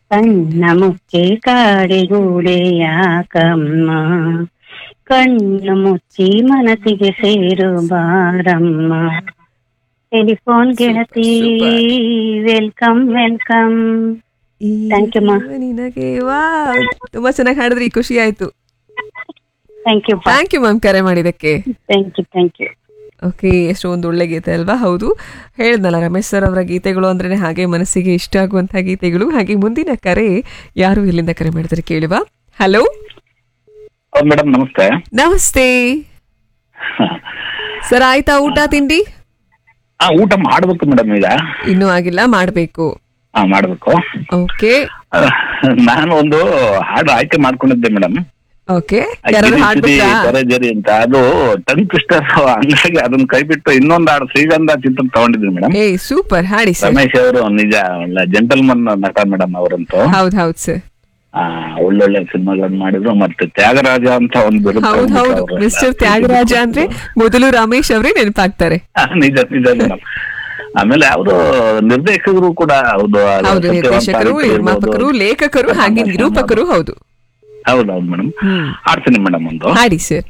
ಕಣ್ಣ ಮುಚ್ಚಿ ಕಾಡಿಗೂಡೆ ಯಾಕಮ್ಮ ಕಣ್ಣು ಮುಚ್ಚಿ ಮನಸ್ಸಿಗೆ ಸೇರು ಬಾರಮ್ಮ ಟೆಲಿಫೋನ್ ಗೆಳತಿ ವೆಲ್ಕಮ್ ವೆಲ್ಕಮ್ ಈ Thank you, ma. ನಿನಗೆ ವಾ ತುಂಬಾ ಚೆನ್ನಾಗಿ ಹಾಡಿದ್ರಿ ಖುಷಿ ಆಯ್ತು thank you thank you ma'am ಕರೆ ಮಾಡಿದಕ್ಕೆ thank you thank you okay ಎಷ್ಟು ಒಂದು ಒಳ್ಳೆ ಗೀತೆ ಅಲ್ವಾ ಹೌದು ಹೇಳ್ದಲ್ಲ ರಮೇಶ್ ಸರ್ ಅವರ ಗೀತೆಗಳು ಅಂದ್ರೆ ಹಾಗೆ ಮನಸ್ಸಿಗೆ ಇಷ್ಟ ಆಗುವಂತಹ ಗೀತೆಗಳು ಹಾಗೆ ಮುಂದಿನ ಕರೆ ಯಾರು ಇಲ್ಲಿಂದ ಕರೆ ಮಾಡಿದ್ರೆ ಕೇಳುವ ಹಲೋ ಹೌದು ಮೇಡಮ್ ನಮಸ್ತೆ ನಮಸ್ತೆ ಸರ್ ಆಯ್ತಾ ಊಟ ತಿಂಡಿ ಹಾ ಊಟ ಮಾಡ್ಬೇಕು ಮೇಡಮ್ ಈಗ ಇನ್ನೂ ಆಗಿಲ್ಲ ಮಾಡ್ಬೇಕು ಹಾ ಮಾಡ್ಬೇಕು ಓಕೆ ಆ, ನಾನು ಒಂದು ಹಾಡು ಆಯ್ಕೆ ಮಾಡ್ಕೊಂಡಿದ್ದೆ ಮೇಡಮ್ ಓಕೆ ಯಾರು ಹಾಡ್ಬೇಕಾ ಜರಿ ಅಂತ ಅದು ಟಂಗ್ ಟ್ವಿಸ್ಟರ್ ಹಂಗಾಗಿ ಅದನ್ನ ಕೈ ಬಿಟ್ಟು ಇನ್ನೊಂದು ಹಾಡು ಶ್ರೀಗಂಧ ಚಿತ್ರ ತಗೊಂಡಿದ್ವಿ ಮೇಡಮ್ ಏ ಸೂಪರ್ ಹಾಡಿ ಸರ್ ರಮೇಶ್ ಅವರು ನಿಜ ಒಳ್ಳೆ ಜೆಂಟಲ್ಮನ್ ನಟ ಮೇಡಮ್ ಅವರಂತೂ ಹೌದ್ ಹೌದ್ ಸರ್ ಆ, ಒಳ್ಳೊಳ್ಳೆ ಸಿನಿಮಾಗಳನ್ನ ಮಾಡಿದ್ರು ಮತ್ತೆ ತ್ಯಾಗರಾಜ ಅಂತ ಒಂದು ಬಿರುದು ಹೌದ್ ತಗೊಂಡಿದ್ರು ಹೌದು ಅವ್ರು. ಮಿಸ್ಟರ್ ತ್ಯಾಗರಾಜ ಅಂದ್ರೆ ಮೊದಲು ರಮೇಶ್ ಅವರೇ ನೆನಪಾಗ್ತಾರೆ ಆ, ನಿಜ ನಿಜ ಮೇಡಮ್ ಆಮೇಲೆ ಅವರು ನಿರ್ದೇಶಕರು ಕೂಡ ಹೌದು ಅದು ಹೌದು ಸತ್ಯವಂತ ನಿರ್ದೇಶಕರು ಆದಿತ್ಯ ಇರ್ಬೋದು. ನಿರ್ಮಾಪಕರು ಲೇಖಕರು ಹಾಗೆ ನಿರೂಪಕರು ಹೌದು ಹೌದೌದು ಮೇಡಮ್ ಹ್ಮ್ ಆಡ್ತೀನಿ ಮೇಡಮ್ ಒಂದು ಹಾಡಿ ಸರ್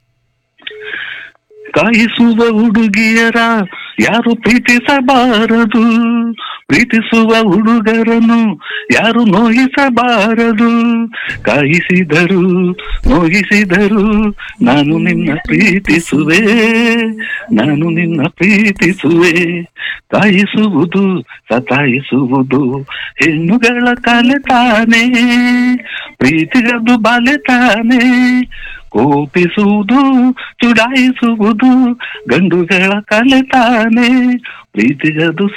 ಕಾಯಿಸುವ ಹುಡುಗಿಯರ ಯಾರು ಪ್ರೀತಿಸಬಾರದು ಪ್ರೀತಿಸುವ ಹುಡುಗರನ್ನು ಯಾರು ನೋಯಿಸಬಾರದು ಕಾಯಿಸಿದರು ನೋಯಿಸಿದರು ನಾನು ನಿನ್ನ ಪ್ರೀತಿಸುವೆ ನಾನು ನಿನ್ನ ಪ್ರೀತಿಸುವೆ ಕಾಯಿಸುವುದು ಸತಾಯಿಸುವುದು ಹೆಣ್ಣುಗಳ ಕಲೆ ತಾನೇ ಪ್ರೀತಿಗದು ಬಾಲೆ ತಾನೇ ಕೋಪಿಸುವುದು ಚುಡಾಯಿಸುವುದು ಗಂಡುಗಳ ಕಲೆ ತಾನೇ ಪ್ರೀತಿಗದು